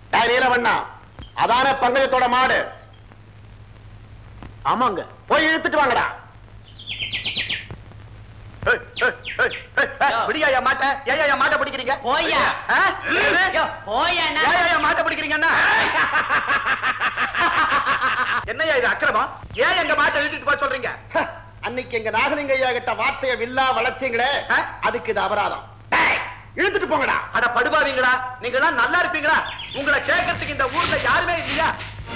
டேய் நீலவண்ணா அதான பங்கஜத்தோட மாடு ஆமாங்க போய் இழுத்துட்டு வாங்கடா ஏய், ஏய், ஏய், ஏய், ஏய், பிடியா என் மாட்டை ஏன் என் மாட்டை பிடிக்கிறீங்க போய்யா. ஆ? யோ, போயாண்ணா. ஏன் என் மாட்டை பிடிக்கிறீங்கன்னா என்னய்யா இது அக்கிரமம் ஏன் எங்க மாட்டை இழுத்துட்டு போக சொல்றீங்க அன்னைக்கு எங்க நாகலிங்க ஐயா கிட்ட வார்த்தைய வில்லா வளர்ச்சீங்களே அதுக்கு இது அபராதம் டேய், இழுத்துட்டு போங்கடா அட படுபாவீங்களா நீங்க எல்லாம் நல்லா இருப்பீங்களா உங்களை கேட்கறதுக்கு இந்த ஊர்ல யாருமே இல்லையா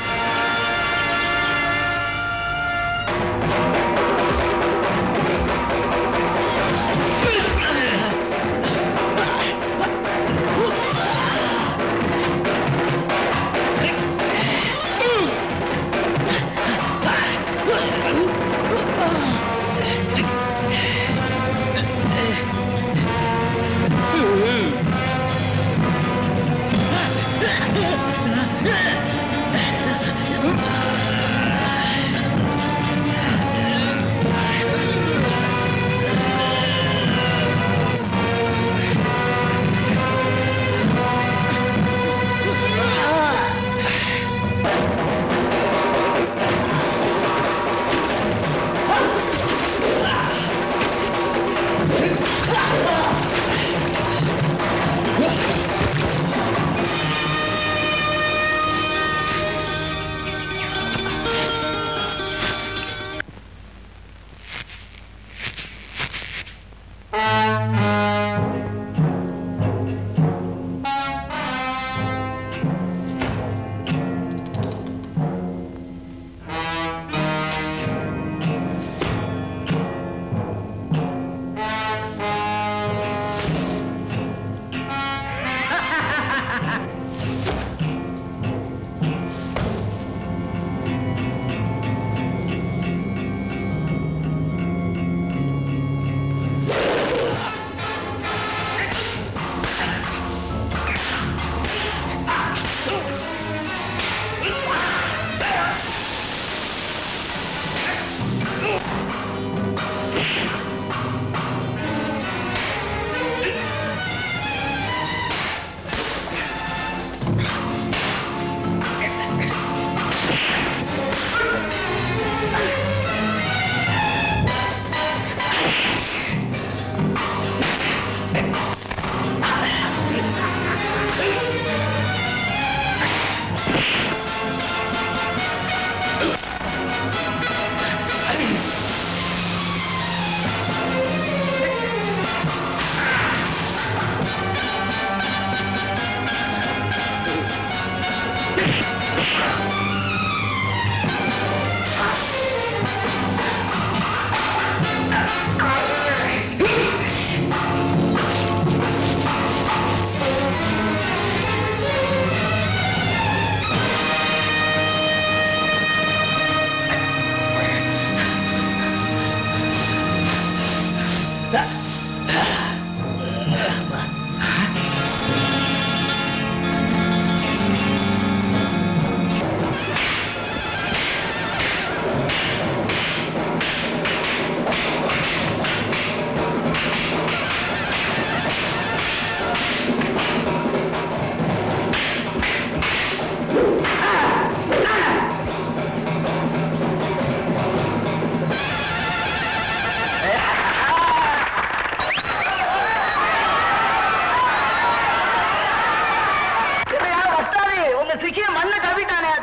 உங்க சிக்கிய மண்ண கவிட்டானே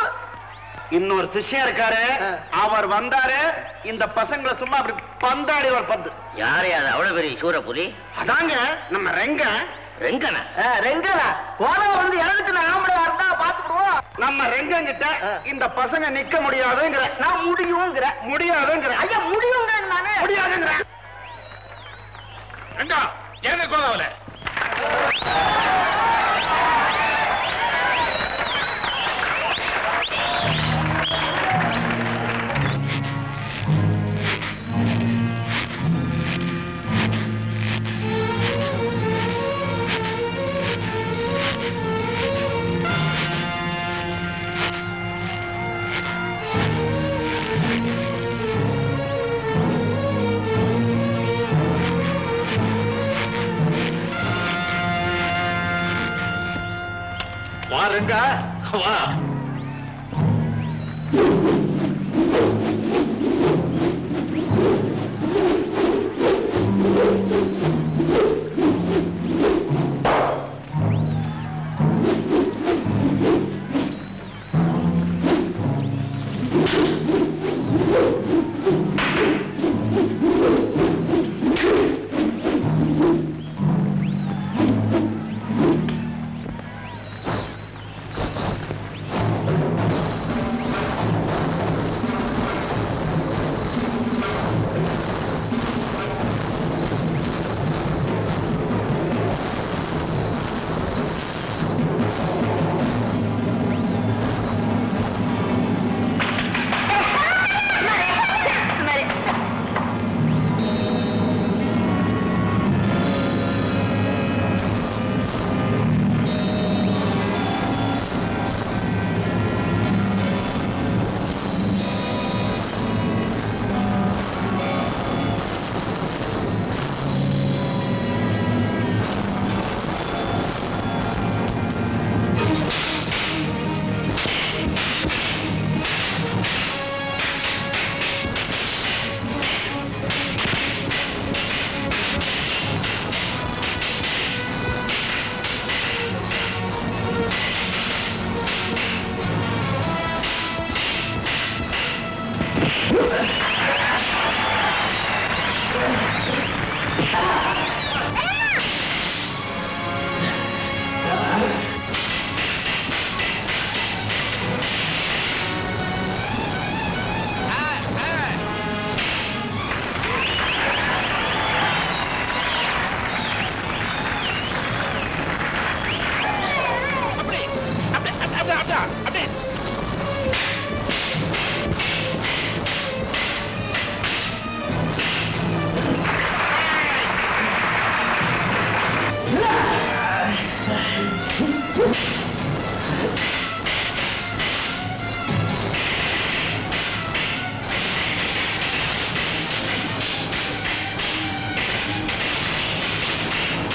இன்னொரு சிஷ்யம் இருக்காரு அவர் வந்தாரு இந்த பசங்களை சும்மா அப்படி பந்தாடி ஒரு பந்து யாரே அது அவ்வளவு பெரிய சூரப்புலி அதாங்க நம்ம ரெங்க ரெங்கன ரெங்கலா கோலம் வந்து இறந்துட்டு ஆம்பளை இருந்தா பாத்துக்குவோம் நம்ம ரெங்கங்கிட்ட இந்த பசங்க நிக்க முடியாதுங்கிற நான் முடியுங்கிற முடியாதுங்கிற ஐயா முடியுங்க நானே முடியாதுங்கிற ரெண்டா ஏங்க கோதாவல ஆ வாருங்க வா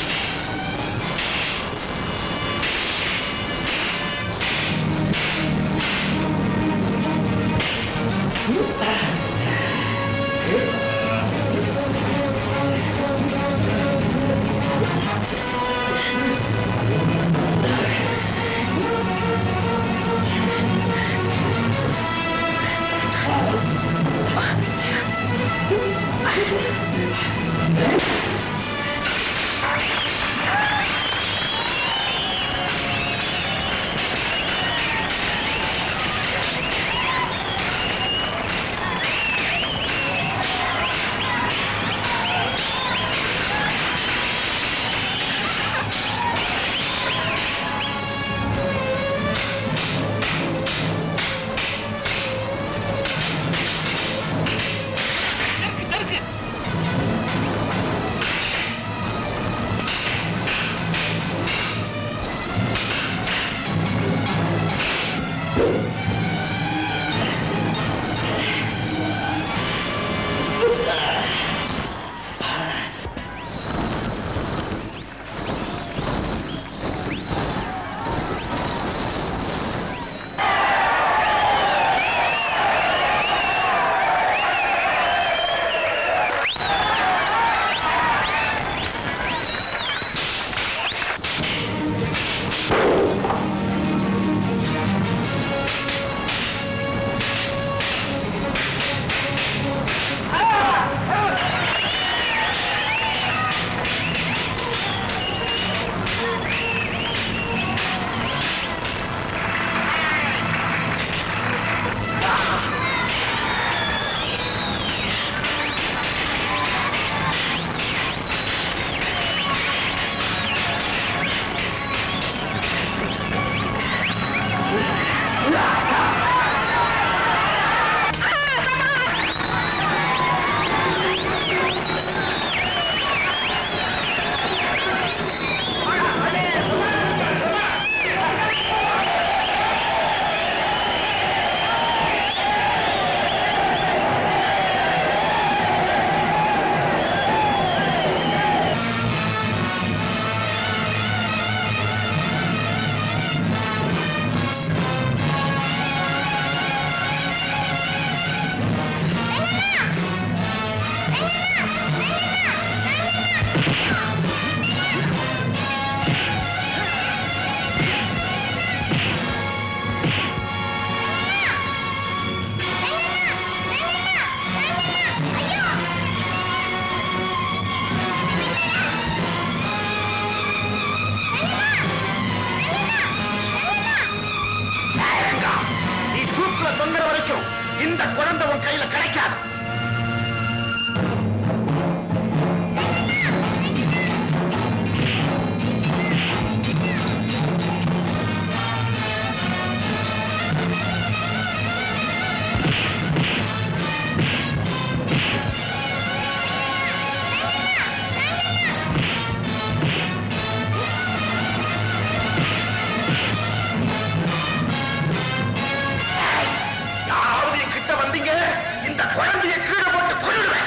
ஆ இந்த குழந்தை உன் கையில கிடைக்காது யாராவது என் கிட்ட வந்தீங்க இந்த குழந்தைய கீழே போட்டு கொள்ளுவேன்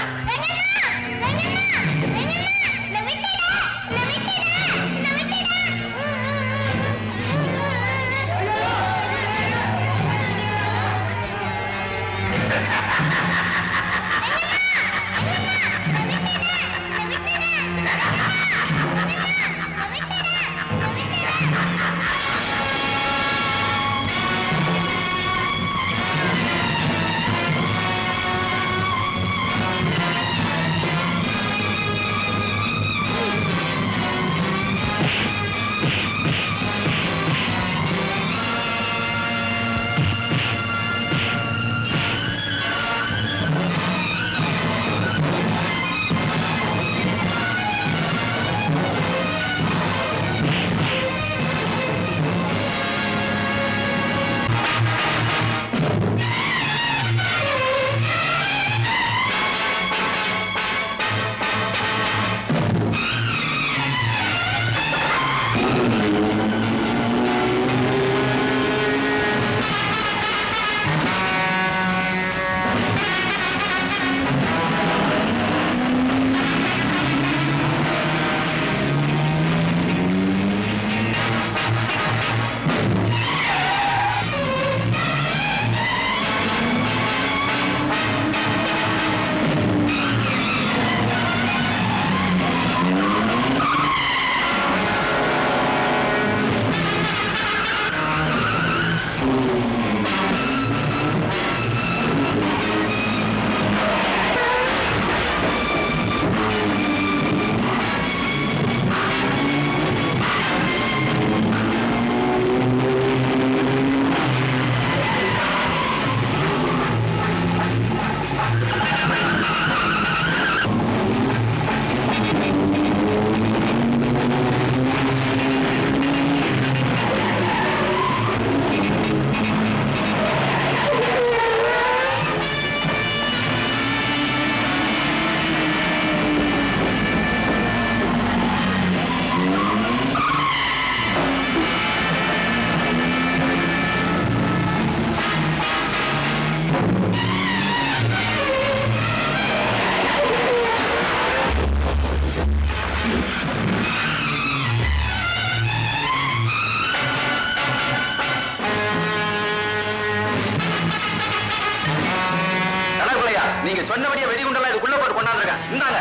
தலைகுலையா நீங்க சொன்னபடியே வெடிகுண்டெல்லாம் இதுக்குள்ள போட்டு கொண்டாந்துருங்க இந்தாங்க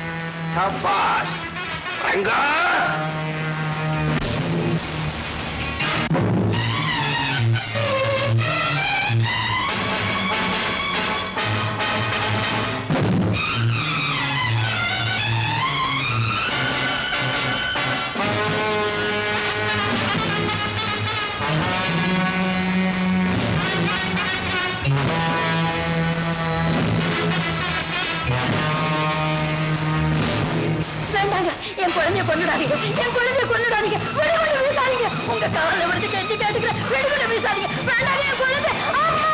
சபாஷ் ரங்கா வேண்டாங்க என் குழந்தைய கொண்டுடாதீங்க என் குழந்தைய கொண்டுடாதீங்க விடுவிட வீசாதீங்க உங்க காவல விடுத்து கெஞ்சி கேட்டுக்கிறேன் விடுவிட வீசாதீங்க வேண்டாங்க என் குழந்தை அம்மா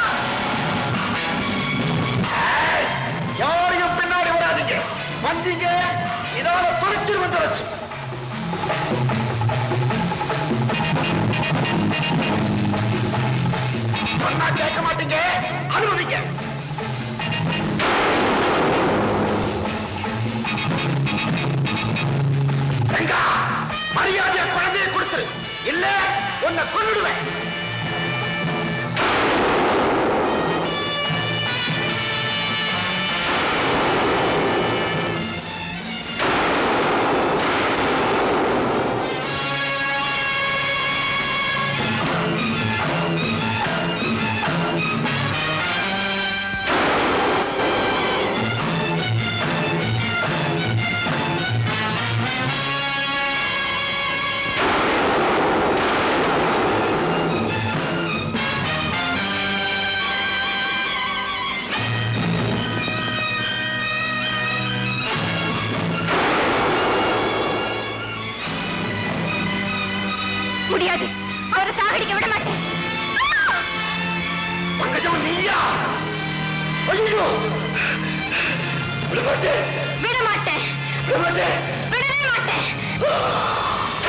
யாரையும் பின்னாடி விடாதீங்க வந்தீங்க இதால துணிச்சு வந்துருச்சு சொன்னா கேட்க மாட்டீங்க அனுமதிங்க ரங்கா, மரியாதையா குழந்தையை கொடுத்துரு இல்ல உன்னை கொன்னுடுவேன் ஆ ஐயோ விட மாட்டேன் விட மாட்டேன் விட மாட்டேன் விடவே மாட்டேன்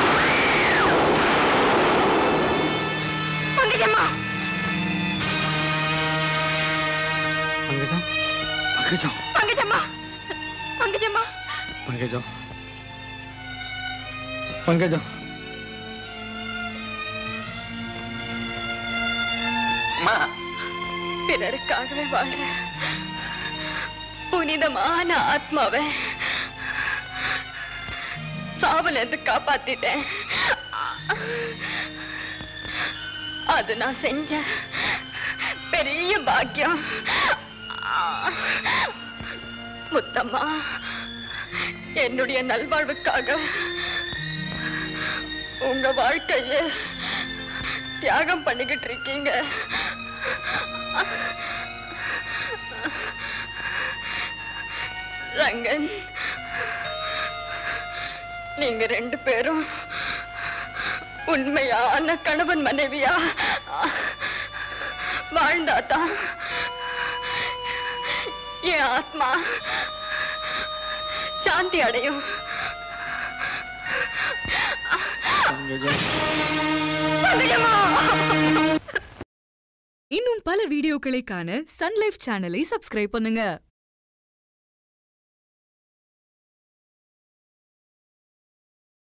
பங்கஜம்மா பங்கஜம் பங்கஜம் பங்கஜம்மா பங்கஜம்மா பங்கஜம் பங்கஜம் அம்மா பிறருக்காகவே வாழ்ற புனிதமான ஆத்மாவை சாவல இருந்து காப்பாத்திட்டேன் அது நான் செஞ்ச பெரிய பாக்கியம் முத்தம்மா என்னுடைய நல்வாழ்வுக்காக உங்க வாழ்க்கைய தியாகம் பண்ணிக்கிட்டு இருக்கீங்க ரங்கன் நீங்க ரெண்டு பேரும் உண்மையான கணவன் மனைவியா வாழ்ந்தாதான் என் ஆத்மா சாந்தி அடையும் பங்கஜம்மா! இன்னும் பல வீடியோக்களை காண சன் லைஃப் சேனலை சப்ஸ்கிரைப் பண்ணுங்க